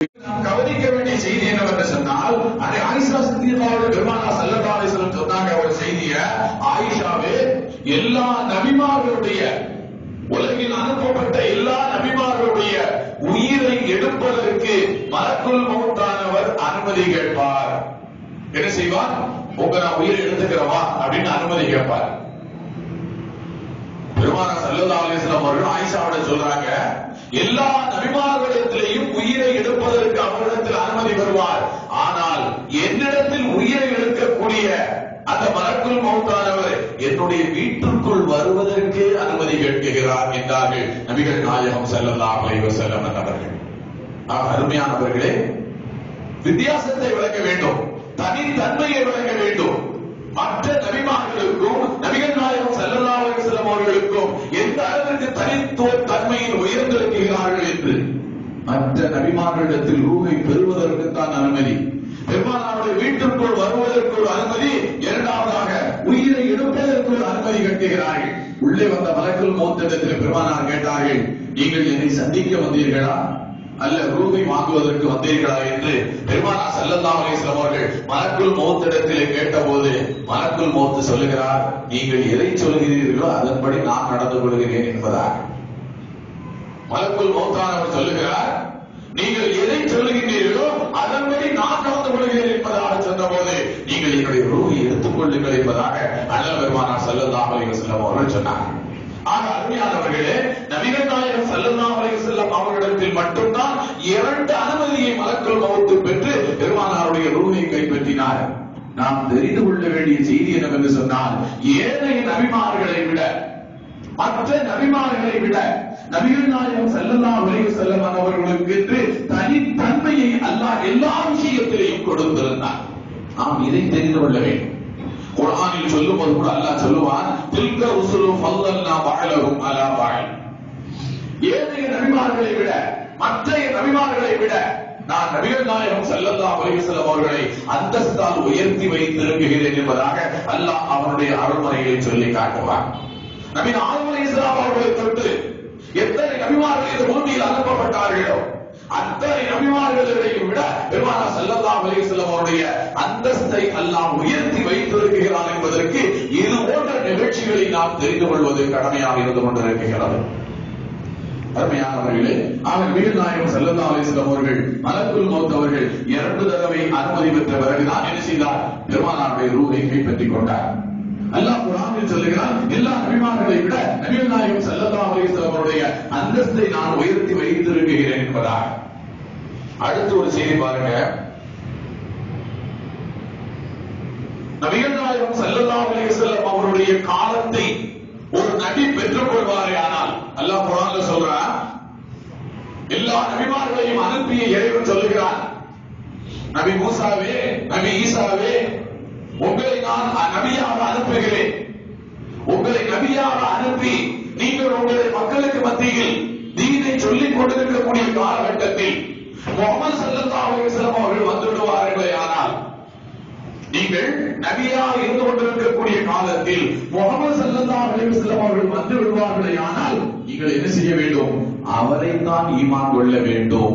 நாம் கவனிக்க வேண்டிய செய்தி என்னவென்று சொன்னால் அதை ஆயிஷா சித்தியமாவோட பெருமானா சல்லல்லா அலிஸ்லம் சொன்னாங்க ஒரு செய்திய ஆயிஷாவே எல்லா நபிமார்களுடைய உலகில் அனுப்பப்பட்ட எல்லா நபிமார்களுடைய உயிரை எடுப்பதற்கு மலக்குள் மௌத்தானவர் அனுமதி கேட்பார் என்ன செய்வார் உங்க நான் உயிரை எடுத்துக்கிறவா அப்படின்னு அனுமதி கேட்பார் பெருமானா சல்லல்லா அலிஸ்லாம் அவர்கள் ஆயிஷாவோட சொல்றாங்க எல்லா நபிமார்களிடத்திலேயும் உயிரை எடுப்பதற்கு அவரிடத்தில் அனுமதி வருவார் ஆனால் என்னிடத்தில் உயிரை எடுக்கக்கூடிய அந்த மலக்குள் மௌத்தானவர் என்னுடைய வீட்டுக்குள் வருவதற்கு அனுமதி கேட்கிறார் என்றார்கள் நபிகள் நாயகம் ஸல்லல்லாஹு அலைஹி வஸல்லம் அவர்கள் ஆக, அருமையானவர்களே வித்தியாசத்தை விளக்க வேண்டும் தனித்தன்மையை விளக்க வேண்டும் மற்ற நபிமார்களுக்கும் நபிகள் நாயகம் ஸல்லல்லாஹு அலைஹி வஸல்லம் அவர்களுக்கும் எந்த அளவிற்கு தனித்துவ தன்மையில் உயர்ந்திருக்கிறார்கள் என்று மற்ற நபிமார்களிடத்தில் ரூகை பெறுவதற்கு தான் அனுமதி பெருமானாருடைய வீட்டிற்குள் வருவதற்கு ஒரு அனுமதி இரண்டாவதாக உயிரை எடுப்பதற்கு ஒரு அனுமதி கட்டுகிறார்கள் உள்ளே வந்த மலக்குள் மௌத்திடத்தில் பெருமானார் கேட்டார்கள் நீங்கள் என்னை சந்திக்க வந்தீர்களா அல்ல ரூபை வாங்குவதற்கு வந்தீர்களா என்று பெருமானா சல்லல்லாஹு அலைஹி வஸல்லம் அவர்கள் மலக்குள் மௌத்திடத்திலே கேட்டபோது மலக்குள் மௌத்து சொல்லுகிறார் நீங்கள் எதை சொல்கிறீர்களோ அதன்படி நான் நடந்து கொள்கிறேன் என்பதாக மலக்குள் மௌத்தானவர் சொல்லுகிறார் நீங்கள் எதை சொல்லுகின்றீர்களோ அதன்படி நான் நடந்து கொள்கிறேன் என்பதாக சொன்னபோது நீங்கள் என்னுடைய ரூஹை எடுத்துக் கொள்ளுங்கள் என்பதாக அண்ணல் பெருமானார் ஸல்லல்லாஹு அலைஹி வஸல்லம் அவர்கள் சொன்னார் ஆக அருமையானவர்களே நபிகள் நாயகம் ஸல்லல்லாஹு அலைஹி வஸல்லம் அவர்களிடத்தில் மட்டும்தான் இரண்டு அனுமதியை மலக்குள் மௌத்து பெற்று பெருமானாருடைய ரூஹை கைப்பற்றினார் நாம் தெரிந்து கொள்ள வேண்டிய செய்தி என்னவென்று சொன்னால் ஏனைய நபிமார்களை விட மற்ற நபிமார்களை விட நபிகள் நாயகம் ஸல்லல்லாஹு அலைஹி வஸல்லம் அவர்களுக்கு என்று தனித்தன்மையை அல்லாஹ் எல்லா விஷயத்திலையும் கொடுத்திருந்தார் நாம் இதை தெரிந்து கொள்ள வேண்டும் குர்ஆனில் சொல்லும்போது கூட அல்லாஹ் சொல்லுவான் தில்க ருசுலு ஃபல்லல்னா பஅலஹும் அலா பஅல் ஏனைய நபிமார்களை விட மற்றைய நபிமார்களை விட நான் நபிகள் நாயகம் ஸல்லல்லாஹு அலைஹி வஸல்லம் அவர்களை அந்தஸ்தால் உயர்த்தி வைத்திருக்கிறேன் என்பதாக அல்லாஹ் அவனுடைய அருள்மறையை சொல்லி காட்டுவான் நபி ஆதம் அலைஹிஸ்ஸலாம் அவர்களை தொட்டு எத்தனை நபிமார்கள் இந்த பூமியில் அனுப்பப்பட்டார்களோ அத்தனை நபிமார்களையும் விட பெருமானா ஸல்லல்லாஹு அலைஹி வஸல்லம் அவருடைய அந்தஸ்தை அல்லாஹ் உயர்த்தி வைத்திருக்கிறான் என்பதற்கு இது போன்ற நிகழ்ச்சிகளை நாம் தெரிந்து கொள்வது கடமையாக இருந்து கொண்டிருக்கிறது அருமையானவர்களே ஆக நபிகள் நாயகம் ஸல்லல்லாஹு அலைஹி வஸல்லம் அவர்கள் மலக்குல் மௌத் அவர்கள் இரண்டு தடவை அனுமதி பெற்ற பிறகுதான் என்ன செய்தார் பெருமானாருடைய ரூஹை கைப்பற்றிக் கொண்டார் அல்லாஹ் குர்ஆனில் சொல்லுகிறான் எல்லா நபிமார்களை விட நபிகள் நாயகம் ஸல்லல்லாஹு அலைஹி வஸல்லம் அவருடைய அந்தஸ்தை நான் உயர்த்தி வைத்திருக்கிறேன் என்பதாக அடுத்து ஒரு செய்தி பாருங்க நபிகள் நாயகம் ஸல்லல்லாஹு அலைஹி வஸல்லம் அவருடைய காலத்தை ஒரு நபி பெற்றுக் கொள்வாரே ஆனால் அல்லாஹ் குர்ஆன்ல சொல்றான் எல்லா நபிமார்களையும் அனுப்பிய இறைவன் சொல்லுகிறான் நபி மூசாவே நபி ஈசாவே உங்களை நான் நபியாக அனுப்புகிறேன் உங்களை நபியாக அனுப்பி நீங்கள் உங்களை மக்களுக்கு மத்தியில் தீனை சொல்லிக் கொண்டிருக்கக்கூடிய காலகட்டத்தில் முகமது ஸல்லல்லாஹு அலைஹி வஸல்லம் அவர்கள் வந்து விடுவார்களே ஆனால் நீங்கள் நபியா இருந்து கொண்டிருக்கக்கூடிய காலத்தில் முகமது ஸல்லல்லாஹு அலைஹி வஸல்லம் அவர்கள் வந்து விடுவார்களே ஆனால் நீங்கள் என்ன செய்ய வேண்டும் அவரை தான் ஈமான் கொள்ள வேண்டும்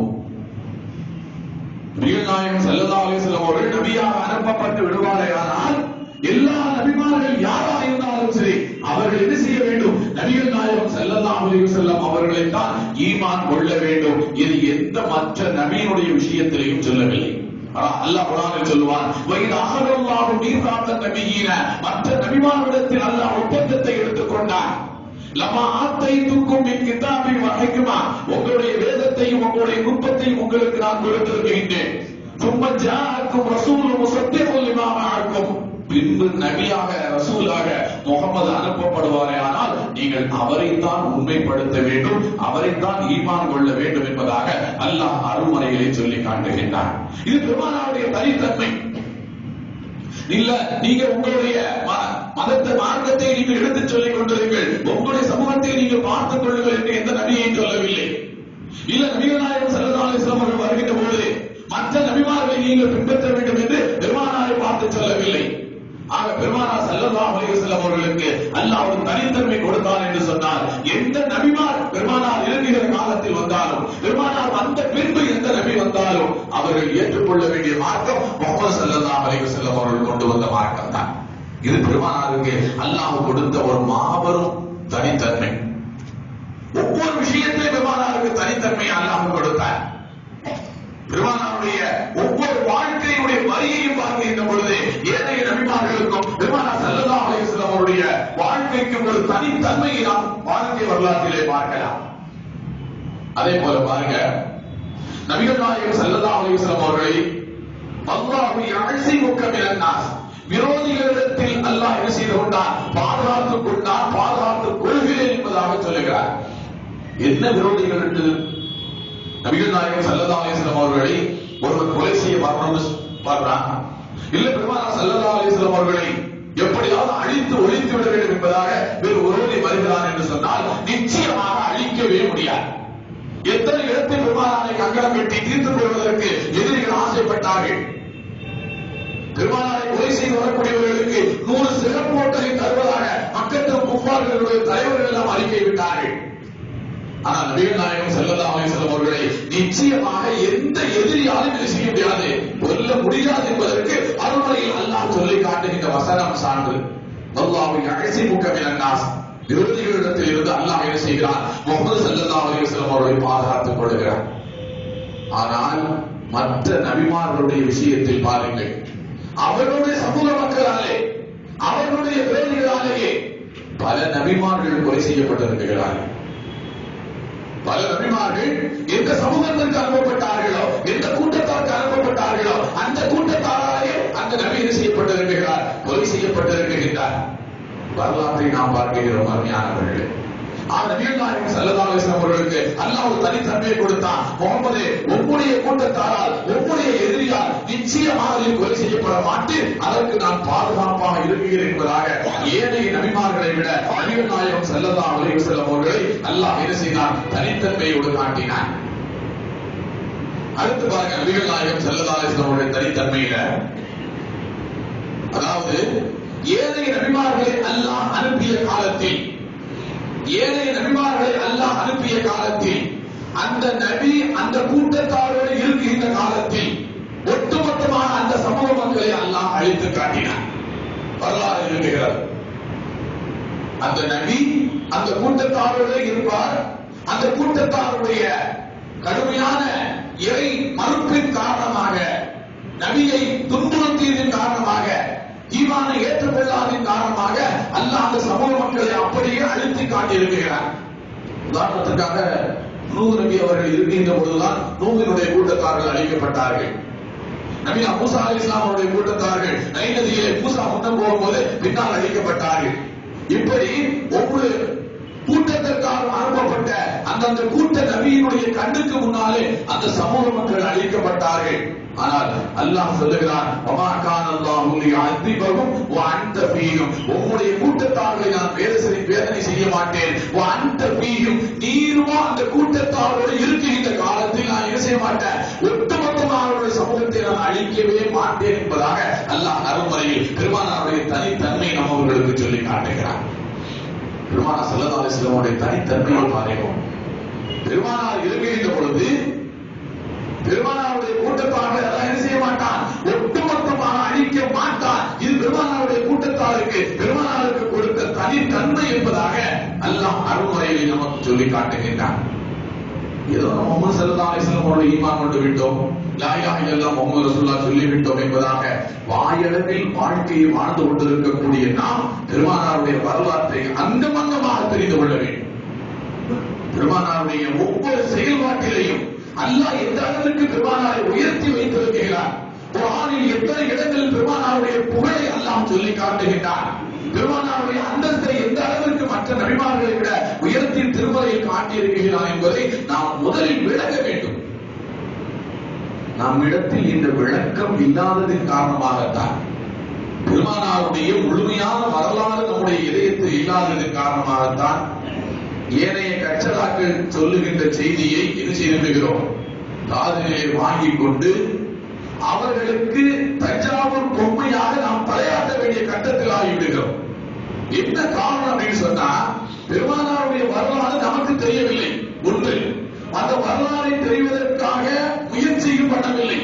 நபிகள் நாயகம் ஸல்லல்லாஹு அலைஹி வஸல்லம் அவர்கள் நபியாக அனுப்பப்பட்டு விடுவாரே ஆனால் எல்லா நபிமார்கள் யாரா இருந்தாலும் சரி அவர்கள் என்ன செய்ய வேண்டும் நபிகள் நாயகம் ஸல்லல்லாஹு அலைஹி வஸல்லம் அவர்களை தான் ஈமான் கொள்ள வேண்டும் இது எந்த மற்ற நபியினுடைய விஷயத்திலையும் சொல்லவில்லை ஆனா அல்லாஹ் குர்ஆனில் சொல்லுவான் வைத அஹதல்லாஹு மீசாக்க நபியீன மற்ற நபிமார்களிடத்தில் அல்லாஹ் ஒப்பந்தத்தை எடுத்துக்கொண்டான் லமா ஆத்தைத்துக்கும் மின் கிதாபி வஹிக்மா உங்களுடைய வேதத்தையும் உங்களுடைய நுட்பத்தையும் உங்களுக்கு நான் கொடுத்திருக்கின்றேன் சும்ம ஜாஅக்கும் ரசூலும் முசத்திகுல் லிமா மஅக்கும் பின்பு நபியாக ரசூலாக முகமது அனுப்பப்படுவாரே ஆனால் நீங்கள் அவரைத்தான் உண்மைப்படுத்த வேண்டும் அவரைத்தான் ஈமான் கொள்ள வேண்டும் என்பதாக அல்லாஹ் அருள்மறைகளை சொல்லி காட்டுகின்றார் இது பெருமானாருடைய தனித்தன்மை இல்ல நீங்க உங்களுடைய ம- மதத்தை மார்க்கத்தை நீங்கள் எடுத்துச் சொல்லிக் கொண்டிருங்கள் உங்களுடைய சமூகத்தை நீங்கள் பார்த்துக் கொள்ளுங்கள் என்று எந்த நபியையும் சொல்லவில்லை இல்ல நபிகள் நாயகம் ஸல்லல்லாஹு அலைஹி வஸல்லம் அவர்கள் வருகின்ற பொழுது மற்ற நபிமார்களை நீங்கள் பின்பற்ற வேண்டும் என்று பெருமானாரை பார்த்து சொல்லவில்லை ஆக பெருமானார் ஸல்லல்லாஹு அலைஹி வஸல்லம் அவர்களுக்கு அல்லாஹ் ஒரு தனித்தன்மை கொடுத்தான் என்று சொன்னால் எந்த நபிமார் பெருமானார் இறங்குகிற காலத்தில் வந்தாலும் பெருமானார் வந்த பின்பு எந்த நபி வந்தாலும் சொன்னாலும் அவர்கள் ஏற்றுக்கொள்ள வேண்டிய மார்க்கம் முகமது ஸல்லல்லாஹு அலைஹி வஸல்லம் அவர்கள் கொண்டு வந்த மார்க்கம் தான் இது பெருமானாருக்கு அல்லாஹ் கொடுத்த ஒரு மாபெரும் தனித்தன்மை ஒவ்வொரு விஷயத்திலும் பெருமானாருக்கு தனித்தன்மை அல்லாஹ் கொடுத்தார் பெருமானாருடைய ஒவ்வொரு வாழ்க்கையுடைய வரியையும் பார்க்கின்ற பொழுது ஏனைய நபிமார்களுக்கும் பெருமானார் ஸல்லல்லாஹு அலைஹி வஸல்லம் அவருடைய வாழ்க்கைக்கும் ஒரு தனித்தன்மையை நாம் வாழ்க்கை வரலாற்றிலே பார்க்கலாம் அதே போல பாருங்க நபிகள் நாயகம் ஸல்லல்லாஹு அலைஹி வஸல்லம் அவர்களை அல்லாஹு யஅஸிமுக மினன் நாஸ் விரோதிகளிடத்தில் அல்லாஹ் என்ன செய்து கொண்டான் பாதுகாத்துக் கொண்டான் பாதுகாத்துக் கொள்கிறேன் என்பதாக சொல்லுகிறார் என்ன விரோதிகள் என்று நபிகள் நாயகம் ஸல்லல்லாஹு அலைஹி வஸல்லம் அவர்களை ஒருவர் கொலை செய்ய வரணும்னு பார்க்கிறான் இல்ல பெருமானார் ஸல்லல்லாஹு அலைஹி வஸல்லம் அவர்களை எப்படியாவது அழித்து ஒழித்து விட வேண்டும் என்பதாக வேறு ஒருவரை வருகிறான் என்று சொன்னால் நிச்சயமாக அழிக்கவே முடியாது எத்தனை இடத்தில் பெருமானாரை கங்கணம் கட்டி தீர்த்து கொள்வதற்கு எதிரிகள் ஆசைப்பட்டார்கள் பெருமானாரை கொலை செய்து வரக்கூடியவர்களுக்கு நூறு சிறப்போட்டலை தருவதாக மக்களும் குப்பார்களுடைய தலைவர்கள் எல்லாம் அறிக்கை விட்டார்கள் ஆனால் நபிகள் நாயகம் ஸல்லல்லாஹு அலைஹி வஸல்லம் அவர்களை நிச்சயமாக எந்த எதிரியாலும் இது செய்ய முடியாது கொல்ல முடியாது என்பதற்கு அருள்மறையில் அல்லாஹ் சொல்லி காட்டுகின்ற வசனம் சான்று அல்லாஹ் யஹ்சிமுக மினன் நாஸ் விரோதிகளிடத்தில் இருந்து அல்லாஹ் என்ன செய்கிறான் முகமது ஸல்லல்லாஹு அலைஹி வஸல்லம் அவர்களை பாதுகாத்துக் கொள்கிறார் ஆனால் மற்ற நபிமார்களுடைய விஷயத்தில் பாருங்கள் அவர்களுடைய சமூக மக்களாலே அவர்களுடைய விரோதிகளாலேயே பல நபிமார்கள் கொலை செய்யப்பட்டிருக்கிறார்கள் பல நபிமார்கள் எந்த சமூகத்திற்கு அனுப்பப்பட்டார்களோ எந்த கூட்டத்தாருக்கு அனுப்பப்பட்டார்களோ அந்த கூட்டத்தாராலே அந்த நபி என்ன செய்யப்பட்டிருக்கிறார் கொலை செய்யப்பட்டிருக்கின்றார் வரலாற்றை நாம் பார்க்கிறோம் அருமையானவர்களே ஆ நபிகள் நாயகம் ஸல்லல்லாஹு அலைஹி வஸல்லம் அவர்களுக்கு அல்லாஹ் ஒரு தனித்தன்மையை கொடுத்தான் முகமது உம்முடைய கூட்டத்தாரால் உம்முடைய எதிரியால் நிச்சயமாக நீ கொலை செய்யப்பட மாட்டேன் அதற்கு நான் பாதுகாப்பாக இருக்கிறேன் என்பதாக ஏனைய நபிமார்களை விட நபிகள் நாயகம் ஸல்லல்லாஹு அலைஹி வஸல்லம் அவர்களை அல்லாஹ் என்ன செய்தான் தனித்தன்மையோடு காட்டினான் அடுத்து பாருங்க நபிகள் நாயகம் ஸல்லல்லாஹு அலைஹி வஸல்லம் அவருடைய தனித்தன்மையில அதாவது ஏனைய நபிமார்களை அல்லாஹ் அனுப்பிய காலத்தில் ஏனைய நபிமார்களை அல்லாஹ் அனுப்பிய காலத்தில் அந்த நபி அந்த கூட்டத்தாரோடு இருக்கின்ற காலத்தில் ஒட்டுமொத்தமாக அந்த சமூக மக்களை அல்லாஹ் அழித்து காட்டினார் வரலாறு இருக்கிறது அந்த நபி அந்த கூட்டத்தாரோடு இருப்பார் அந்த கூட்டத்தாருடைய கடுமையான இறை மறுப்பின் காரணமாக நபியை துன்புறுத்தியதன் காரணமாக ஈமானை ஏற்றுக்கொள்ளாததின் காரணமாக அல்லாஹ் அந்த சமூக மக்களை அப்படியே அழுத்தி காட்டியிருக்கிறார் உதாரணத்திற்காக நூறு நபி அவர்கள் இருக்கின்ற பொழுதுதான் நூகினுடைய கூட்டத்தார்கள் அழிக்கப்பட்டார்கள் நபி மூசா அலி இஸ்லாம் அவருடைய கூட்டத்தார்கள் நைல் நதியிலே மூசா முன்னம் போகும்போது பின்னால் அழிக்கப்பட்டார்கள் இப்படி ஒவ்வொரு கூட்டத்திற்காக அனுப்பப்பட்ட அந்தந்த கூட்ட நபியினுடைய கண்ணுக்கு முன்னாலே அந்த சமூக மக்கள் அழிக்கப்பட்டார்கள் ஆனால் அல்லாஹ் சொல்லுகிறான் வமா கான அல்லாஹு லியுஅذிபஹும் வ அன்த ஃபீஹும் உம்முடைய கூட்டத்தார்களை நான் வேதனை வேதனை செய்ய மாட்டேன் வ அன்த ஃபீஹும் நீருமா அந்த கூட்டத்தாரோடு இருக்கின்ற காலத்தில் நான் என்ன செய்ய மாட்டேன் ஒட்டுமொத்தமாக அவருடைய சமூகத்தை நான் அழிக்கவே மாட்டேன் என்பதாக அல்லாஹ் அருள்மறையில் பெருமானாருடைய தனித்தன்மை நம்ம அவர்களுக்கு சொல்லி காட்டுகிறார் பெருமானா ஸல்லல்லாஹு அலைஹி வஸல்லம் தனித்தன்மையை பாருங்கள் பெருமானார் இருக்கின்ற பொழுது பெருமானாருடைய கூட்டத்தார்கள் எல்லாம் என்ன செய்ய மாட்டான் ஒட்டுமொத்தமாக அழிக்க மாட்டான் இது பெருமானாருடைய கூட்டத்தாருக்கு பெருமானாருக்கு கொடுத்த தனித்தன்மை என்பதாக அல்லாஹ் அருள்முறையில் நமக்கு சொல்லி காட்டுகின்றான் ஏதோ நம்ம முகமது ஸல்லல்லாஹு அலைஹி வஸல்லம் அவருடைய ஈமான் கொண்டு விட்டோம் லா இலாஹ இல்லல்லாஹ் முகமது ரசூலுல்லாஹ் சொல்லி விட்டோம் என்பதாக வாயளவில் வாழ்க்கையை வாழ்ந்து கொண்டிருக்கக்கூடிய நாம் பெருமானாருடைய வரலாற்றை அங்கமங்கமாக தெரிந்து கொள்ள வேண்டும் பெருமானாருடைய ஒவ்வொரு செயல்பாட்டிலையும் அல்லாஹ் எந்த அளவிற்கு பெருமானாரை உயர்த்தி வைத்திருக்கிறார் குரானில் எத்தனை இடங்களில் பெருமானாருடைய புகழை அல்லாஹ் சொல்லி காட்டுகின்றார் பெருமானாருடைய அந்தஸ்தை எந்த அளவிற்கு மற்ற நபிமார்களை விட உயர்த்தி திருமலையில் காட்டியிருக்கிறார் என்பதை நாம் முதலில் விளக்க வேண்டும் நம்மிடத்தில் இந்த விளக்கம் இல்லாததின் காரணமாகத்தான் பெருமானாருடைய முழுமையான வரலாறு நம்முடைய இதயத்தில் இல்லாததன் காரணமாகத்தான் ஏனைய கச்சலாக்கள் சொல்லுகின்ற செய்தியை என்ன செய்திருக்கிறோம் காதலிலே வாங்கிக் கொண்டு அவர்களுக்கு தஞ்சாவூர் பொம்மையாக நாம் தலையாட்ட வேண்டிய கட்டத்தில் ஆகிவிடுகிறோம் என்ன காரணம் அப்படின்னு சொன்னா பெருமானாருடைய வரலாறு நமக்கு தெரியவில்லை ஒன்று அந்த வரலாறை தெரிவதற்காக முயற்சியும் பண்ணவில்லை வாழவில்லை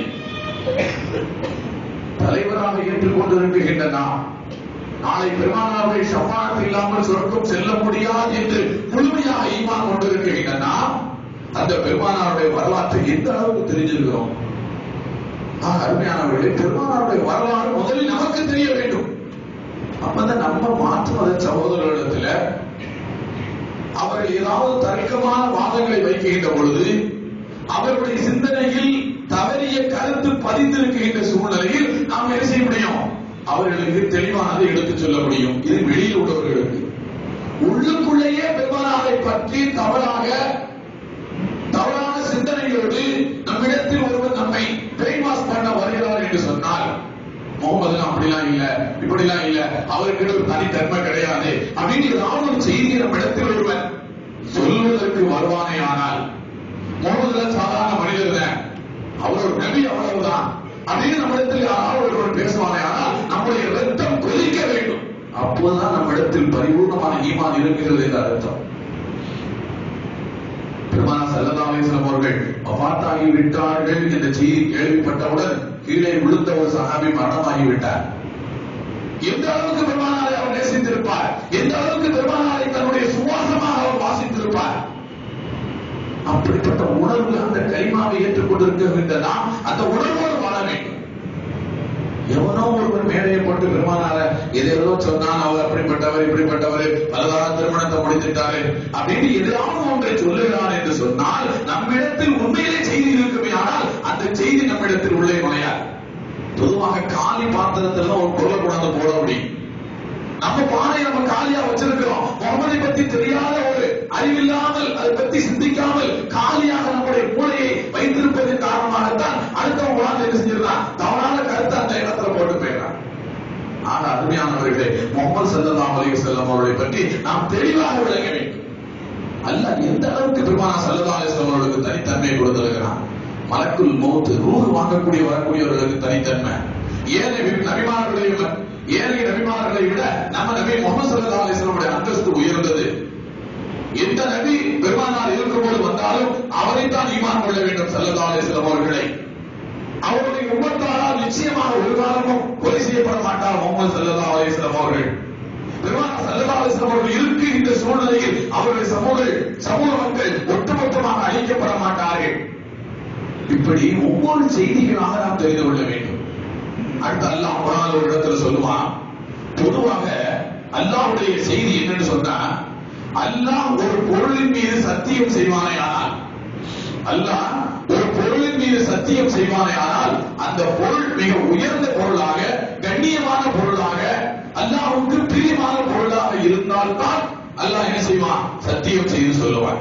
தலைவராக ஏற்றுக்கொண்டிருக்கின்ற நாம் நாளை பெருமானார்கள் ஷஃபாத் இல்லாமல் சொர்க்கம் செல்ல முடியாது என்று முழுமையாக ஈமான் கொண்டிருக்கின்ற நாம் அந்த பெருமானாருடைய வரலாற்றை எந்த அளவுக்கு தெரிஞ்சிருக்கிறோம் ஆக, அருமையானவர்களே பெருமானாருடைய வரலாறு முதலில் நமக்கு தெரிய வேண்டும் அப்பதான் நம்ம மாற்று மத சகோதரர்களிடத்துல அவர்கள் ஏதாவது தர்க்கமான வாதங்களை வைக்கின்ற பொழுது அவர்களுடைய சிந்தனையில் தவறிய கருத்து பதிந்திருக்கின்ற சூழ்நிலையில் நாம் என்ன செய்ய முடியும் அவர்களுக்கு தெளிவானதை எடுத்துச் சொல்ல முடியும் இது வெளியில் உள்ளவர்களுக்கு உள்ளுக்குள்ளேயே பெருமானாரை பற்றி தவறாக தவறான சிந்தனைகளோடு நம்மிடத்தில் ஒருவர் நம்மை பிரெயின் வாஷ் பண்ண வருகிறார் என்று சொன்னால் முகமது அப்படிலாம் இல்ல இப்படிலாம் இல்ல அவருக்கு ஒரு தனித்தன்மை கிடையாது அப்படின்னு ஏதாவது ஒரு செய்தி நம்ம இடத்தில் ஒருவன் சொல்வதற்கு வருவானே ஆனால் முகமதுல சாதாரண மனிதர் தான் அவர் ஒரு நபி அவ்வளவுதான் அப்படின்னு நம்மிடத்தில் யாராவது ஒருவர் பேசுவானே ஆனால் நம்முடைய ரத்தம் கொதிக்க வேண்டும் அப்போதுதான் நம்ம இடத்தில் பரிபூர்ணமான ஈமான் இருக்கிறது என்று அர்த்தம் பெருமானா சல்லல்லாஹு அலைஹி வஸல்லம் அவர்கள் வஃபாத்தாகி விட்டார்கள் என்ற செய்தி கேள்விப்பட்டவுடன் கீழே விழுந்த ஒரு சஹாபி மரணமாகி விட்டார் எந்த அளவுக்கு பெருமானாரை அவர் நேசித்திருப்பார் எந்த அளவுக்கு பெருமானாரை தன்னுடைய சுவாசமாக அவர் வாசித்திருப்பார் அப்படிப்பட்ட உணர்வு அந்த கரிமாவை ஏற்றுக்கொண்டிருக்கின்ற நாம் அந்த உணர்வோடு வாழ வேண்டும் எவனோ ஒருவர் மேடையை போட்டு பெருமானார எதையோ சொன்னான் அவர் அப்படிப்பட்டவர் இப்படிப்பட்டவர் பலதார திருமணத்தை முடித்துட்டாரு அப்படின்னு எதையாவது ஒன்றை சொல்லுகிறார் என்று சொன்னால் நம்மிடத்தில் உண்மையிலே செய்தி இருக்குமே ஆனால் அந்த செய்தி நம்மிடத்தில் உள்ளே நுழையாது பொதுவாக காலி பாத்திரத்துல ஒரு பொருளை கொண்டாந்து போட முடியும் நம்ம பானை நம்ம காலியா வச்சிருக்கிறோம் முகமதை பத்தி தெரியாத ஒரு அறிவில்லாமல் அதை பத்தி சிந்திக்காமல் காலியாக நம்முடைய மூளையை வைத்திருப்பதன் காரணமாகத்தான் அடுத்தவங்க உட்கார்ந்து என்ன செஞ்சிருந்தான் தவறான கருத்தை அந்த இடத்துல போட்டு போயிடறான் ஆக அருமையானவர்களே முகமது சல்லல்லாஹு அலைஹி வஸல்லம் அவர்களை பற்றி நாம் தெளிவாக விளங்க வேண்டும் அல்லாஹ் எந்த அளவுக்கு பெருமானா சல்லல்லாஹு அலைஹி வஸல்லம் அவர்களுக்கு தனித்தன்மையை கொடுத்திருக்கிறான் மலக்குல் மௌத் ரூஹ் வாங்கக்கூடிய வரக்கூடியவர்களுக்கு தனித்தன்மை ஏழை நபிமார்களை விட ஏழை நபிமார்களை விட நம்ம நபி முகமது சல்லல்லாஹு அலைஹி வஸல்லம் அந்தஸ்து உயர்ந்தது எந்த நபி பெருமானார் இருக்கும்போது வந்தாலும் அவரைத்தான் ஈமான் கொள்ள வேண்டும் சல்லல்லாஹு அலைஹி வஸல்லம் அவர்களை அவருடைய உம்மத்தாரால் நிச்சயமாக ஒரு காலமும் கொலை செய்யப்பட மாட்டார் முகமது சல்லல்லாஹு அலைஹி வஸல்லம் அவர்கள் பெருமானார் சல்லல்லாஹு அலைஹி வஸல்லம் அவர்கள் இருக்கு இந்த சூழ்நிலையில் அவருடைய சமூக சமூக மக்கள் ஒட்டுமொத்தமாக அழிக்கப்பட மாட்டார்கள் இப்படி ஒவ்வொரு செய்திகளாக நாம் தெரிந்து கொள்ள வேண்டும் அடுத்து அல்லாஹ் குரான் ஒரு இடத்துல சொல்லுவான் பொதுவாக அல்லாஹ்வுடைய செய்தி என்னன்னு சொன்னா அல்லாஹ் ஒரு பொருளின் மீது சத்தியம் செய்வானே ஆனால் அல்லாஹ் ஒரு பொருளின் மீது சத்தியம் செய்வானே ஆனால் அந்த பொருள் மிக உயர்ந்த பொருளாக கண்ணியமான பொருளாக அல்லாஹ்வுக்கு பிரியமான பொருளாக இருந்தால்தான் அல்லாஹ் என்ன செய்வான் சத்தியம் செய்து சொல்லுவான்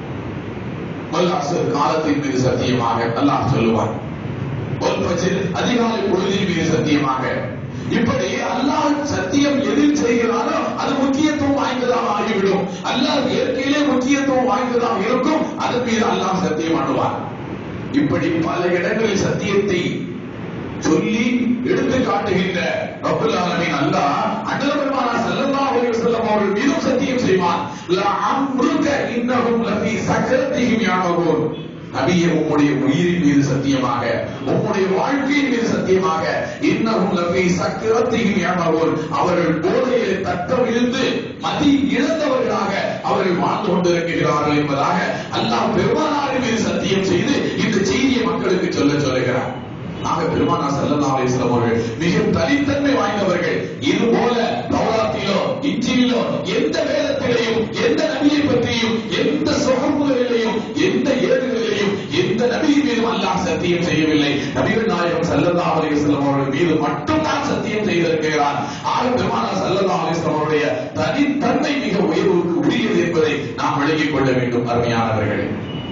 வல்லாசர் காலத்தின் மீது சத்தியமாக அல்லாஹ் சொல்லுவான் ஒரு பட்சம் அதிகாலை பொழுதின் மீது சத்தியமாக இப்படி அல்லாஹ் சத்தியம் எதில் செய்கிறாரோ அது முக்கியத்துவம் வாய்ந்ததாக ஆகிவிடும் அல்லாஹ் இயற்கையிலே முக்கியத்துவம் வாய்ந்ததாக இருக்கும் அதன் மீது அல்லாஹ் சத்தியம் பண்ணுவார் இப்படி பல இடங்களில் சத்தியத்தை சொல்லி எடுத்து காட்டுகின்ற ரப்புல் ஆலமீன் அல்லாஹ் அண்ணல் பெருமானா ஸல்லல்லாஹு அலைஹி வஸல்லம் அவர்கள் மீதும் சத்தியம் செய்வான் லா அம்ருக இன்னஹும் லஃபீ சக்ரத்திஹிம் யாமகூன் நபியே உம்முடைய உயிரின் மீது சத்தியமாக உம்முடைய வாழ்க்கையின் மீது சத்தியமாக இன்னஹும் லஃபீ சக்ரத்திஹிம் யாமகூன் அவர்கள் போதையிலே தட்ட விழுந்து மதி இழந்தவர்களாக அவர்கள் வாழ்ந்து கொண்டிருக்கிறார்கள் என்பதாக அல்லாஹ் பெருமானாரின் மீது சத்தியம் செய்து இந்த செய்தியை மக்களுக்கு சொல்ல சொல்லுகிறார் ஆக பெருமானா ஸல்லல்லாஹு அலைஹி வஸல்லம் அவர்கள் மிக தனித்தன்மை வாய்ந்தவர்கள் இது போல தௌராத்திலோ இஞ்சிலிலோ எந்த வேதத்திலேயும் எந்த நபியை பற்றியும் எந்த சொகமுகளிலேயும் எந்த ஏடுகளிலேயும் எந்த நபியின் மீதும் அல்லாஹ் சத்தியம் செய்யவில்லை நபிகள் நாயகம் ஸல்லல்லாஹு அலைஹி வஸல்லம் அவர்கள் மீது மட்டும்தான் சத்தியம் செய்திருக்கிறார் ஆக பெருமானா ஸல்லல்லாஹு அலைஹி வஸல்லம் அவருடைய தனித்தன்மை மிக உயர்வுக்கு உரியது என்பதை நாம் விளங்கிக் கொள்ள வேண்டும் அருமையானவர்களே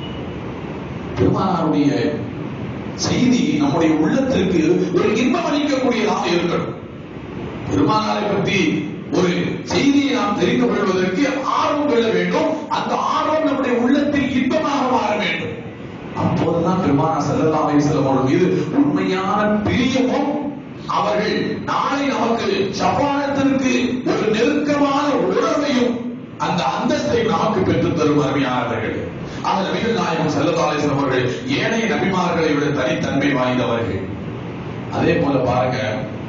பெருமானாருடைய செய்தி நம்முடைய உள்ளத்திற்கு ஒரு இன்பம் அளிக்கக்கூடியதாக இருக்கணும் பெருமானாரை பற்றி ஒரு செய்தியை நாம் தெரிந்து கொள்வதற்கு ஆர்வம் கொள்ள வேண்டும் அந்த ஆர்வம் நம்முடைய உள்ளத்தில் இன்பமாக மாற வேண்டும் அப்போதுதான் பெருமானா ஸல்லல்லாஹு அலைஹி வஸல்லம் அவர்கள் மீது உண்மையான பிரியமும் அவர்கள் நாளை நமக்கு ஷஃபாஅத்திற்கு ஒரு நெருக்கமான உணர்வையும் அந்த அந்தஸ்தை நமக்கு பெற்றுத் தரும் அருமையானவர்கள் ஆக நபிகள் நாயகம் செல்லதாலேசன் அவர்கள் ஏனைய நபிமார்களை விட தனித்தன்மை வாய்ந்தவர்கள் அதே போல பாருங்க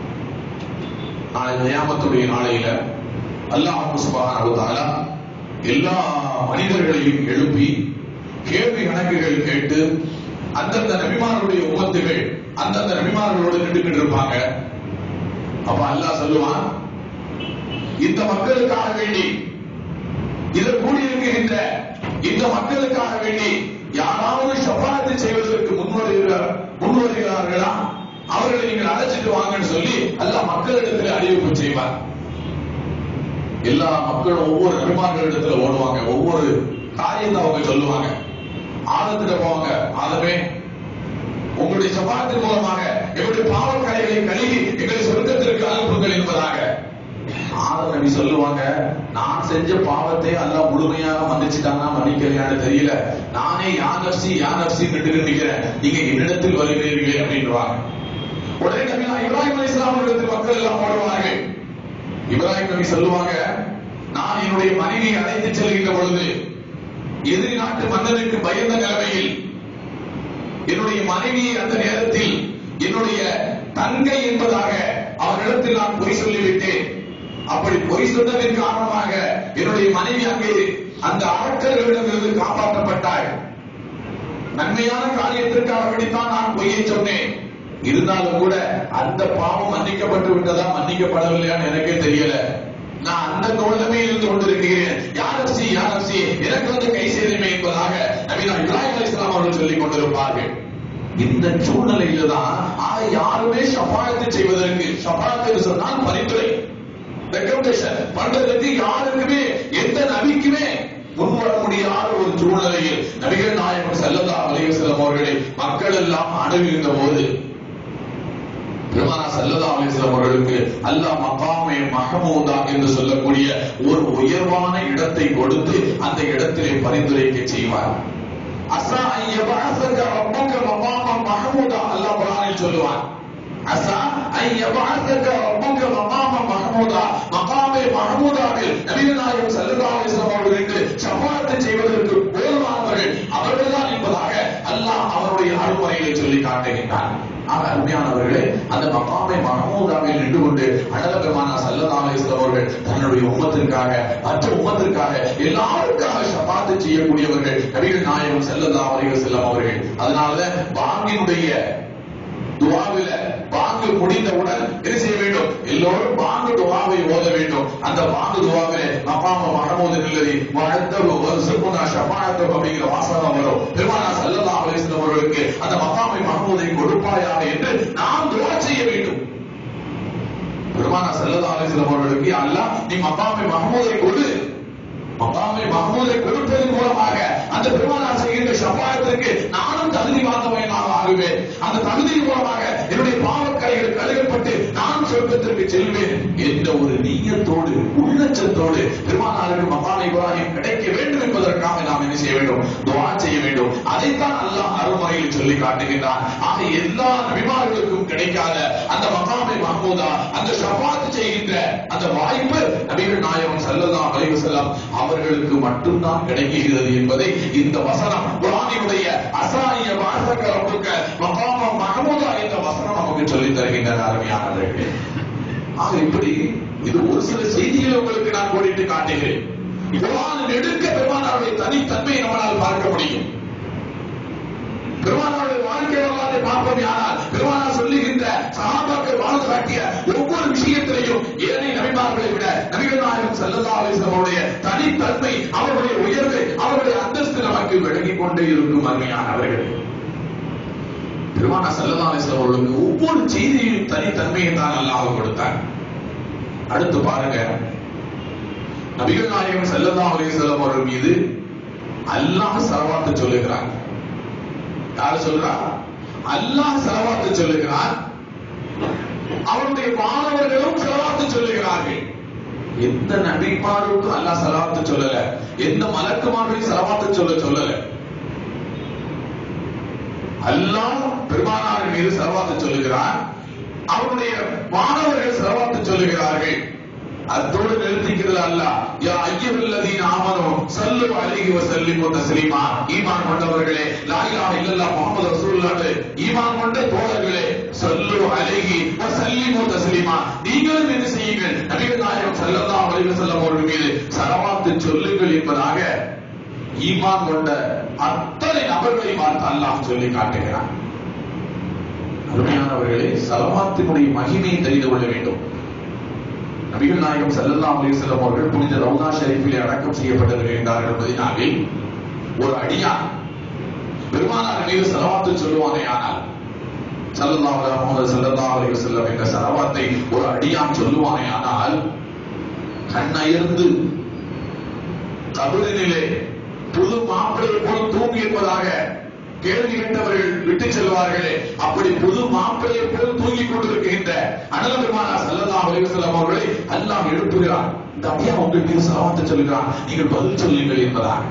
நாளை நியாமத்துடைய நாளையில அல்லாஹ் சுபஹானஹு தஆலா எல்லா மனிதர்களையும் எழுப்பி கேள்வி கணக்குகள் கேட்டு அந்தந்த நபிமார்களுடைய உமத்துகள் அந்தந்த நபிமார்களோடு நின்றுகிட்டு இருப்பாங்க அப்ப அல்லாஹ் சொல்லுவான் இந்த மக்களுக்காக வேண்டி இதில் கூடியிருக்கின்ற இந்த மக்களுக்காக வேண்டி யாராவது ஷபாத்து செய்வதற்கு முன்வருகிறார் முன்வருகிறார்களா அவர்களை நீங்கள் அழைச்சிட்டு வாங்கன்னு சொல்லி அல்லாஹ் மக்களிடத்தில் அறிவிப்பு செய்வார் எல்லா மக்களும் ஒவ்வொரு நபிமார்களிடத்துல ஓடுவாங்க ஒவ்வொரு காரியத்தை அவங்க சொல்லுவாங்க ஆதத்திட்ட போவாங்க ஆதமே உங்களுடைய சபாத்தின் மூலமாக எங்களுடைய பாவக்கரைகளை கழுகி எங்களை சொர்க்கத்திற்கு அனுப்புங்கள் என்பதாக ஆதம் நபி சொல்லுவாங்க நான் செஞ்ச பாவத்தை அல்லாஹ் முழுமையாக மன்னிச்சுட்டானா மன்னிக்கலையான்னு தெரியல நானே யா நப்சி யா நப்சி நின்று நிற்கிறேன் நீங்க என்னிடத்தில் வருகிறீர்களே அப்படின்றாங்க உடனே நபி இப்ராஹிம் அலி இஸ்லாம் மக்கள் எல்லாம் ஓடுவார்கள் இப்ராஹிம் நபி சொல்லுவாங்க நான் என்னுடைய மனைவியை அழைத்து செல்கின்ற பொழுது எதிரி நாட்டு மன்னனுக்கு பயந்த நிலைமையில் என்னுடைய மனைவியை அந்த நேரத்தில் என்னுடைய தங்கை என்பதாக அவரிடத்தில் நான் பொய் சொல்லிவிட்டேன் அப்படி பொய் சொன்னதன் காரணமாக என்னுடைய மனைவி அங்கே அந்த அரக்கர்களிடமிருந்து காப்பாற்றப்பட்டாள் நன்மையான காரியத்திற்காக வேண்டித்தான் நான் பொய்யை சொன்னேன் இருந்தாலும் கூட அந்த பாவம் மன்னிக்கப்பட்டு விட்டதா மன்னிக்கப்படவில்லையான்னு எனக்கே தெரியல நான் அந்த தோழமே இருந்து கொண்டிருக்கிறேன் யார் சி யார் சி எனக்கு வந்து கை சேருமே என்பதாக நவீன இப்ராஹிம் அலி இஸ்லாம் அவர்கள் சொல்லிக் கொண்டிருப்பார்கள் இந்த சூழ்நிலையில தான் ஆக யாருமே ஷபாயத்து செய்வதற்கு ஷபாயத்து சொன்னால் பரிந்துரை ரெக்கமெண்டேஷன் பண்றதுக்கு யாருக்குமே எந்த நபிக்குமே முன்வர முடியாத ஒரு சூழ்நிலையில் நபிகள் நாயகம் செல்லதா அலைவசலம் அவர்களை மக்கள் எல்லாம் அணுகுகின்ற போது பெருமானா சல்லதா அலிஸ்லாம் அவர்களுக்கு அல்லாஹ் மகாமே மஹமூதா என்று சொல்லக்கூடிய ஒரு உயர்வான இடத்தை கொடுத்து அந்த இடத்திலே பரிந்துரைக்க செய்வார் அசா ஐயபாசக ரப்பக மகாம மஹமூதா அல்லாஹ் குர்ஆனில் சொல்லுவான் அசா ஐயபாசக ரப்பக மகாம மஹமூதா மகாமே மஹமூதாவில் நபிகள் நாயகம் ஸல்லல்லாஹு அலைஹி வஸல்லம் அவர்களுக்கு ஷஃபாஅத் செய்வதற்கு போதுமானவர்கள் அவர்கள்தான் என்பதாக அல்லாஹ் அவருடைய அருள்முறையிலே சொல்லி காட்டுகின்றான் ஆக அருமையானவர்களே அந்த மகாமை மஹமூதாவில் நின்று கொண்டு அடல பெருமானா சல்லல்லாஹு அலைஹி வஸல்லம் அவர்கள் தன்னுடைய உம்மத்திற்காக மற்ற உம்மத்திற்காக எல்லாருக்காக ஷபாத்து செய்யக்கூடியவர்கள் நபிகள் நாயகம் ஸல்லல்லாஹு அலைஹி வஸல்லம் அவர்கள் அதனால பாங்கினுடைய துவாவில பாங்கு முடிந்தவுடன் என்ன செய்ய வேண்டும் எல்லோரும் பாங்கு துவாவை ஓத வேண்டும் அந்த பாங்கு துவாவிலே மகாம மஹமூது நில்லதி வாழ்த்தவு வருசுக்குனா ஷபாத்து அப்படிங்கிற வாசகம் வரும் பெருமானா சல்லல்லாஹு அலைஹி வஸல்லம் அவர்களுக்கு அந்த மகாமை மஹமூதை கொடுப்பாயாக என்று நாம் துவா செய்ய வேண்டும் பெருமானா சல்லல்லாஹு அலைஹி வஸல்லம் அவர்களுக்கு அல்லாஹ் நீ மகாமை மஹமூதை கொடு மகாமை மஹமூதை கொடுப்பதன் மூலமாக அந்த பெருமானார் செய்கின்ற ஷபாயத்திற்கு நானும் தகுதி வாய்ந்தவனாக ஆகுவேன் அந்த தகுதியின் மூலமாக என்னுடைய பாவக்கரைகள் கழுகப்பட்டு நான் சொர்க்கத்திற்கு செல்வேன் என்ற ஒரு நீயத்தோடு உள்ளச்சத்தோடு பெருமானாருக்கு மகான் இப்ராஹிம் கிடைக்க வேண்டும் என்பதற்காக நாம் என்ன செய்ய வேண்டும் துவா செய்ய வேண்டும் அதைத்தான் அல்லாஹ் அருள்முறையில் சொல்லி காட்டுகின்றான் ஆக எல்லா நபிமார்களுக்கும் கிடைக்காத அந்த மகாமை மஹமூதா அந்த ஷபாத் செய்கின்ற அந்த வாய்ப்பு நபிகள் நாயகம் ஸல்லல்லாஹு அலைஹி வஸல்லம் அவர்களுக்கு மட்டும்தான் கிடைக்கிறது என்பதை இந்த வசனம் குர்ஆனினுடைய அசானிய வாசக ரப்புக்க மகாம மஹமூதா என்ற வசனம் நமக்கு சொல்லித் தருகின்றது அருமையானவர்களே ஆக இப்படி இது ஒரு சில செய்திகளை உங்களுக்கு நான் கோடிட்டு காட்டுகிறேன் குர்ஆன் எடுக்க பெருமானாருடைய தனித்தன்மையை நம்மளால் பார்க்க முடியும் பெருமானாருடைய வாழ்க்கை வரலாற்றை பார்ப்போம் ஆனால் பெருமானார் சொல்லுகின்ற சகாபாக்கள் வாழ்ந்து காட்டிய ஒவ்வொரு விஷயத்திலையும் ஏனைய நபிமார்களை விட நபிகள் நாயகம் ஸல்லல்லாஹு அலைஹி வஸல்லம் அவருடைய தனித்தன்மை அவருடைய உயர்வு அவருடைய அந்தஸ்து நமக்கு விளங்கிக் கொண்டே இருக்கும் அருமையானவர்கள் பெருமானார் ஸல்லல்லாஹு அலைஹி வஸல்லம் அவர்களுக்கு ஒவ்வொரு செய்தியும் தனித்தன்மையை தான் அல்லாஹ் கொடுத்தார் அடுத்து பாருங்க நபிகள் நாயகம் ஸல்லல்லாஹு அலைஹி வஸல்லம் அவர்கள் மீது அல்லாஹ் சலவாத்து சொல்லுகிறார் யார் சொல்றா அல்லாஹ் செலவாத்து சொல்லுகிறார் அவருடைய மாணவர்களும் செலவாத்து சொல்லுகிறார்கள் எந்த நபிமாருக்கும் அல்லாஹ் செலவாத்து சொல்லல எந்த மலக்குமாரையும் செலவாத்து சொல்ல சொல்லல அல்லாஹ் பெருமானார் மீது செலவாத்து சொல்லுகிறார் அவருடைய மாணவர்கள் செலவாத்து சொல்லுகிறார்கள் அத்தோடு நிறுத்திக்கிறது அல்ல யா ஐயவல்லதீன் ஆமனோ சல்லு அலைஹி வஸல்லிமு தஸ்லீமா ஈமான் கொண்டவர்களே லா இலாஹ இல்லல்லாஹ் முஹம்மது ரசூலுல்லாஹ் ஈமான் கொண்ட தோழர்களே சல்லு அலைஹி வஸல்லிமு தஸ்லீமா நீங்களும் என்ன செய்யுங்கள் நபிகள் நாயகம் ஸல்லல்லாஹு அலைஹி வஸல்லம் அவர்கள் மீது ஸலவாத்து சொல்லுங்கள் என்பதாக ஈமான் கொண்ட அத்தனை நபர்களை பார்த்து அல்லாஹ் சொல்லி காட்டுகிறான் அருமையானவர்களே சலவாத்தினுடைய மகிமையை தெரிந்து கொள்ள வேண்டும் நபிகள் நாயகம் ஸல்லல்லாஹு அலைஹி வஸல்லம் அவர்கள் புனித ரவுதா ஷரீஃபிலே அடக்கம் செய்யப்பட்டிருக்கின்றார்கள் மதீனாவில் ஒரு அடியான் பெருமானார் மீது சலவாத்து சொல்லுவானே ஆனால் ஸல்லல்லாஹு அலைஹி முஹம்மது ஸல்லல்லாஹு அலைஹி வஸல்லம் என்ற சலவாத்தை ஒரு அடியான் சொல்லுவானே ஆனால் கண்ணயர்ந்து கபரினிலே புது மாப்பிளை போல் தூங்கி இருப்பதாக கேள்வி கேட்டவர்கள் விட்டு செல்வார்களே அப்படி புது மாப்பிளையை போல் தூங்கிக் கொண்டிருக்கின்ற அனல பெருமானா ஸல்லல்லாஹு அலைஹி வஸல்லம் அவர்களை அல்லாஹ் எழுப்புகிறான் இந்த அப்படியே உங்கள் மீது சலவாத்தை சொல்லுகிறான் நீங்கள் பதில் சொல்லுங்கள் என்பதாக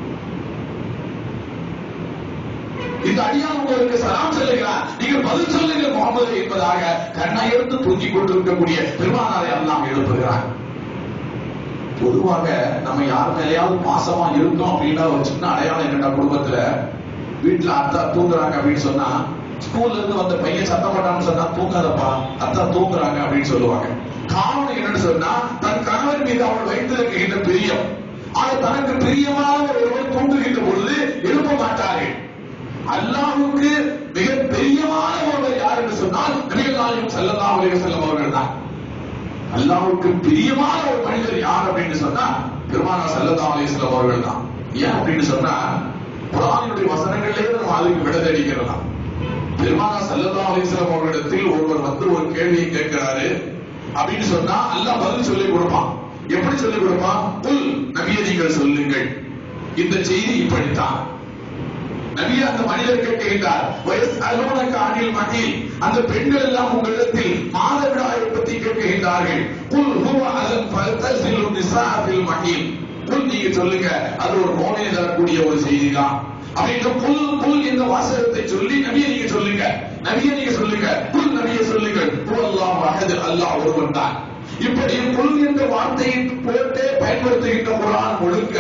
இந்த அடியான் உங்களுக்கு சலாம் சொல்லுகிறார் நீங்கள் பதில் சொல்லுங்கள் முகமது என்பதாக கண்ணயர்ந்து தூங்கிக் கொண்டிருக்கக்கூடிய பெருமானாரை அல்லாஹ் எழுப்புகிறான் பொதுவாக நம்ம யார் மேலேயாவது பாசமா இருக்கோம் அப்படின்னா ஒரு சின்ன அடையாளம் என்னடா குடும்பத்துல வீட்டுல அத்தா தூங்குறாங்க அப்படின்னு சொன்னா ஸ்கூல்ல இருந்து வந்த பையன் சத்தம் போட்டான்னு சொன்னா தூங்காதப்பா அத்தா தூங்குறாங்க அப்படின்னு சொல்லுவாங்க காரணம் என்னன்னு சொன்னா தன் கணவன் மீது அவள் வைத்திருக்கின்ற பிரியம் ஆக தனக்கு பிரியமான ஒருவர் தூங்குகின்ற பொழுது எழுப்ப மாட்டார்கள் அல்லாஹ்வுக்கு மிக பிரியமான ஒருவர் யார் என்று சொன்னால் நபிகள் நாயகம் ஸல்லல்லாஹு அலைஹி வஸல்லம் அவர்கள் தான் அல்லாஹ்வுக்கு பிரியமான ஒரு மனிதர் யார் அப்படின்னு சொன்னா பெருமானா ஸல்லல்லாஹு அலைஹி வஸல்லம் அவர்கள் தான் ஏன் அப்படின்னு சொன்னா குர்ஆனுடைய வசனங்களிலே நம்ம அதுக்கு விட தேடிக்கிறலாம் பெருமானா ஸல்லல்லாஹு அலைஹி வஸல்லம் அவர்களிடத்தில் ஒருவர் வந்து ஒரு கேள்வியை கேட்கிறாரு அப்படின்னு சொன்னா அல்லாஹ் பதில் சொல்லி கொடுப்பான் எப்படி சொல்லி கொடுப்பான் குல் நபியை நீங்கள் சொல்லுங்கள் இந்த செய்தி இப்படித்தான் நபியே அந்த மனிதர் கேட்கின்றார் வயசு அலுவலக அணில் மகிழ் அந்த பெண்கள் எல்லாம் உங்களிடத்தில் மாதவிடாயை பற்றி கேட்கின்றார்கள் குல் ஹுவ அலன் ஃபல்தசிலு நிசாஃபில் மகிழ் குல் நீங்க சொல்லுங்க அது ஒரு நோயை தரக்கூடிய ஒரு செய்தி தான் அப்படின்னு புல் புல் என்ற வாசகத்தை சொல்லி நபியை நீங்க சொல்லுங்க நபியை நீங்க சொல்லுங்க புல் நபியை சொல்லுங்க புல் அல்லாஹ் அஹது அல்லாஹ் ஒருவன் தான் இப்படி புல் என்ற வார்த்தையை போட்டு பயன்படுத்துகின்ற குரான் முழுக்க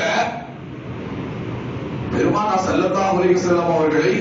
பெருமானா ஸல்லல்லாஹு அலைஹி வஸல்லம் அவர்களை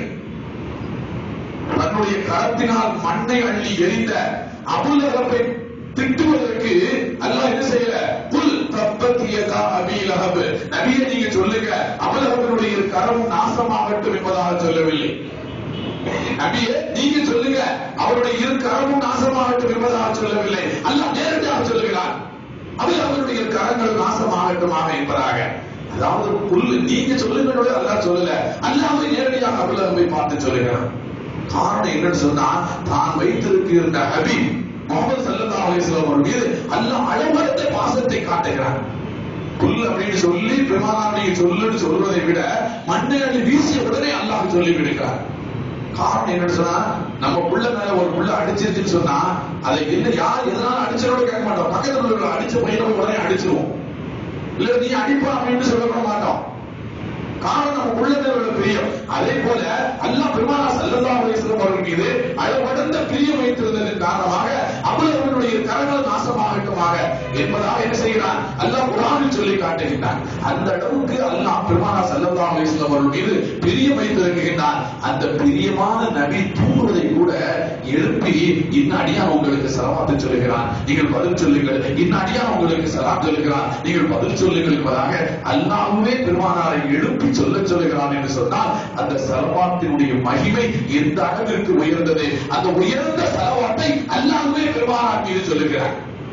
தன்னுடைய கரத்தினால் மண்ணை அள்ளி எரிந்த அபுலகப்பை திட்டுவதற்கு அல்லாஹ் என்ன செய்யல குல் தப்பத் யதா அபி லஹப் நபியே நீங்க சொல்லுங்க அபுலகப்பினுடைய கரம் நாசமாகட்டும் என்பதாக சொல்லவில்லை நபியே நீங்க சொல்லுங்க அவருடைய இரு கரமும் நாசமாகட்டும் என்பதாக சொல்லவில்லை அல்லாஹ் நேரடியாக சொல்லுகிறார் அதில் அவருடைய கரங்கள் நாசமாகட்டுமாக என்பதாக அதாவது புல்லு நீங்க சொல்லுங்க அல்லாஹ் சொல்லல அல்லாஹ் நேரடியாக அபுலகப்பை பார்த்து சொல்லுகிறான் காரணம் என்னன்னு சொன்னா தான் வைத்திருக்கின்ற ஹபீப் முகமது சல்லல்லாஹு அலைஹி வஸல்லம் அவர் மீது அல்லாஹ் அளவற்ற பாசத்தை காட்டுகிறான் புல் அப்படின்னு சொல்லி பெருமானார் நீங்க சொல்லுன்னு சொல்வதை விட மண்ணை அள்ளி வீசிய உடனே அல்லாஹ் சொல்லி விடுகிறார் காரணம் என்னன்னு சொன்னா நம்ம புள்ள மேல ஒரு புள்ள அடிச்சிருச்சுன்னு சொன்னா அதை என்ன யார் எதனால அடிச்சதோட கேட்க மாட்டோம் பக்கத்துல உள்ள அடிச்ச பையனை உடனே அடிச்சிருவோம் இல்ல நீ அடிப்பா அப்படின்னு சொல்லப்பட மாட்டோம் காரணம் நம்ம உள்ளத்தில் உள்ள பிரியம் அதே போல அல்லாஹ் பெருமானா ஸல்லல்லாஹு அலைஹி வஸல்லம் அவர்கள் மீது அளவடந்த பிரியம் வைத்திருந்ததன் காரணமாக அவர்களுடைய கரங்கள் நாசமாகட்டுமாக என்பதாக என்ன செய்கிறான் அல்லாஹ் குர்ஆனில் சொல்லி காட்டுகின்றான் அந்த அளவுக்கு அல்லாஹ் பெருமானா ஸல்லல்லாஹு அலைஹி வஸல்லம் அவர்கள் மீது பிரியம் வைத்திருக்கின்றான் அந்த பிரியமான நபி தூங்குவதை கூட எழுப்பி இன்ன அடியான் உங்களுக்கு சலவாத்து சொல்லுகிறான் நீங்கள் பதில் சொல்லுங்கள் இன்ன அடியான் உங்களுக்கு சலாம் சொல்லுகிறான் நீங்கள் பதில் சொல்லுங்கள் என்பதாக அல்லாஹ்வே பெருமானாரை எழுப்பி சொல்ல சொல்லுகிறான் என்று சொன்னால் அந்த சலவாத்தினுடைய மகிமை எந்த அளவிற்கு உயர்ந்தது அந்த உயர்ந்த சலவாத்தை அல்லாஹ்வே பெருமானார் மீது சொல்லுகிறார்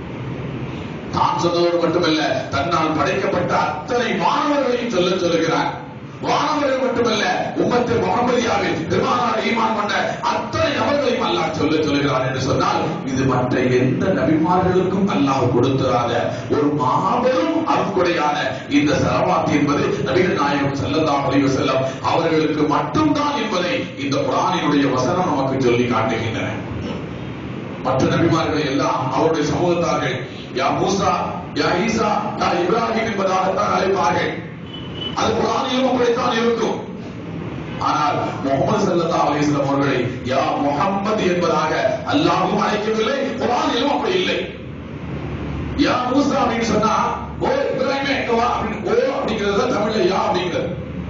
தான் சொன்னதோடு மட்டுமல்ல தன்னால் படைக்கப்பட்ட அத்தனை மாணவர்களையும் சொல்ல சொல்லுகிறார் வானவர்கள் மட்டுமல்ல உம்மத்து முகமதியாவில் பெருமானார் ஈமான் கொண்ட அத்தனை நபர்களையும் அல்லாஹ் சொல்ல சொல்லுகிறார் என்று சொன்னால் இது மற்ற எந்த நபிமார்களுக்கும் அல்லாஹ் கொடுத்திராத ஒரு மாபெரும் அருட்கொடையான இந்த சரவாத் என்பது நபிகள் நாயகம் ஸல்லல்லாஹு அலைஹி வஸல்லம் அவர்களுக்கு மட்டும்தான் என்பதை இந்த குர்ஆனினுடைய வசனம் நமக்கு சொல்லி காட்டுகின்றன மற்ற நபிமார்களை எல்லாம் அவருடைய சமூகத்தார்கள் யா மூசா யா ஈசா யா இப்ராஹிம் என்பதாகத்தான் அழைப்பார்கள் அது குரானிலும் அப்படித்தான் இருக்கும் ஆனால் முகமது ஸல்லல்லாஹு அலைஹி வஸல்லம் அவர்களை யா முஹம்மது என்பதாக அல்லாஹ்வும் அழைக்கவில்லை குரானிலும் அப்படி இல்லை யா மூசா அப்படின்னு சொன்னா ஓ இப்ராஹிமே இங்க வா அப்படின்னு ஓ அப்படிங்கிறது தான் தமிழ்ல யா அப்படிங்கிறது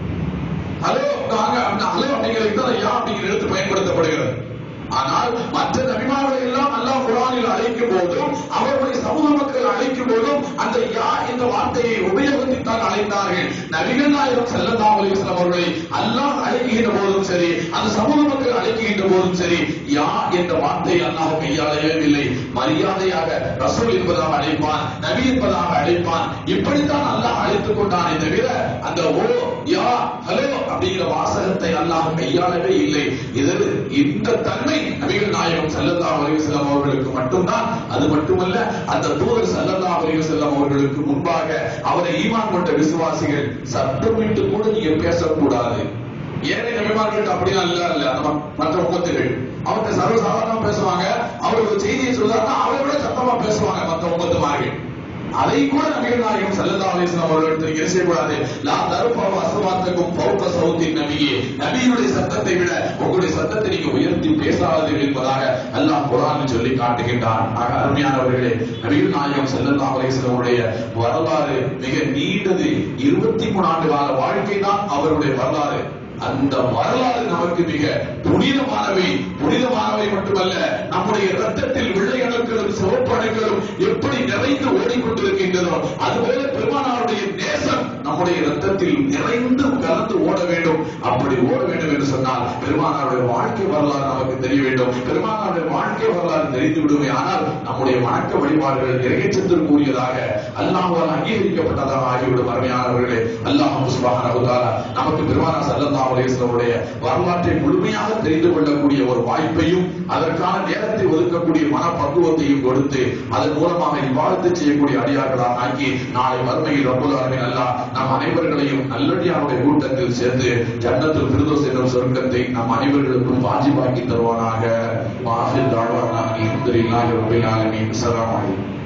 ஹலோ வாங்க அப்படின்னா ஹலோ அப்படிங்கிறதுக்கு தான் யா அப்படிங்கிற எழுத்து பயன்படுத்தப்படுகிறது ஆனால் மற்ற நபிமார்களை எல்லாம் அல்லாஹ் குரானில் அழைக்கும் போதும் அவர்களுடைய சமூக மக்கள் அழைக்கும் போதும் அந்த யா என்ற வார்த்தையை உபயோகித்துத்தான் அழைத்தார்கள் நபிகள் நாயகம் ஸல்லல்லாஹு அலைஹி வஸல்லம் அவர்களை அல்லாஹ் அழைக்கின்ற போதும் சரி அந்த சமூக மக்கள் அழைக்கின்ற போதும் சரி யா என்ற வார்த்தையை அல்லாஹ் கையாளவே இல்லை மரியாதையாக ரசூல் என்பதாக அழைப்பான் நபி என்பதாக அழைப்பான் இப்படித்தான் அல்லாஹ் அழைத்துக் கொண்டானே தவிர அந்த ஓ யா ஹலோ அப்படிங்கிற வாசகத்தை அல்லாஹ் கையாளவே இல்லை இது இந்த தன்மை நபிகள் நாயகம் ஸல்லல்லாஹு அலைஹி வஸல்லம் அவர்களுக்கு மட்டும்தான் அது மட்டுமல்ல அந்த தூதர் ஸல்லல்லாஹு அலைஹி வஸல்லம் அவர்களுக்கு முன்பாக அவரை ஈமான் கொண்ட விசுவாசிகள் சத்தமிட்டு கூட நீங்க பேசக்கூடாது ஏழை நபிமார்களுக்கு அப்படிலாம் இல்ல இல்ல நம்ம மற்ற உமத்துகள் அவங்க சர்வசாதாரணமா பேசுவாங்க அவர் ஒரு செய்தியை சொல்றாருன்னா அவரை விட சத்தமா பேசுவாங்க மற்ற உமத்துமார்கள் அதை கூட நபிகள் நாயகம் ஸல்லல்லாஹு அலைஹி வஸல்லம் அவர்கள் என்ன செய்யக்கூடாது லா தர்ஃபு அஸ்வாத்தக்கும் ஃபௌக சௌத்தி நபியே நபியினுடைய சத்தத்தை விட உங்களுடைய சத்தத்தை நீங்க உயர்த்தி பேசாதீர்கள் என்பதாக அல்லாஹ் குர்ஆனில் சொல்லி காட்டுகின்றான் ஆக அருமையானவர்களே நபிகள் நாயகம் ஸல்லல்லாஹு அலைஹி வஸல்லம் உடைய வரலாறு மிக நீண்டது இருபத்தி மூணு ஆண்டு கால வாழ்க்கை தான் அவருடைய வரலாறு அந்த வரலாறு நமக்கு மிக புனிதமானவை புனிதமானவை மட்டுமல்ல நம்முடைய ரத்தத்தில் வெள்ளை அணுக்களும் சிவப்பு அணுக்களும் எப்படி நிறைந்து ஓடிக்கொண்டிருக்கின்றதோ அதுபோல பெருமானாருடைய நேசம் நம்முடைய ரத்தத்தில் நிறைந்து கலந்து ஓட வேண்டும் அப்படி ஓட வேண்டும் என்று சொன்னால் பெருமானாருடைய வாழ்க்கை வரலாறு நமக்கு தெரிய வேண்டும் பெருமானாருடைய வாழ்க்கை வரலாறு தெரிந்து விடுமே ஆனால் நம்முடைய வணக்க வழிபாடுகள் நிறைவேற்றத்திற்குரியதாக அல்லாஹால் அங்கீகரிக்கப்பட்டதாக ஆகிவிடும் அருமையானவர்களே அல்லாஹ் சுப்ஹானஹு வ தஆலா நமக்கு பெருமானா ஸல்லல்லாஹு அலைஹி வஸல்லமுடைய வரலாற்றை முழுமையாக தெரிந்து கொள்ளக்கூடிய ஒரு வாய்ப்பையும் அதற்கான நேரத்தை ஒதுக்கக்கூடிய மனப்பக்குவத்தையும் கொடுத்து அதன் மூலமாக இவ்வாழ்த்து செய்யக்கூடிய அடியார்களாக ஆக்கி நாளை மறுமையில் ரப்பல் ஆலமீன் அல்லாஹ் நம் அனைவர்களையும் நல்லடியாருடைய கூட்டத்தில் சேர்ந்து ஜன்னத்துல் ஃபிர்தௌஸ் என்ற சொர்க்கத்தை நம் அனைவர்களுக்கும் வாஜிபாக்கி தருவானாக வாஹிர் தாழ்வானா அல்ஹம்துலில்லாஹி ரப்பில் ஆலமீன் அஸ்ஸலாமு அலைக்கும்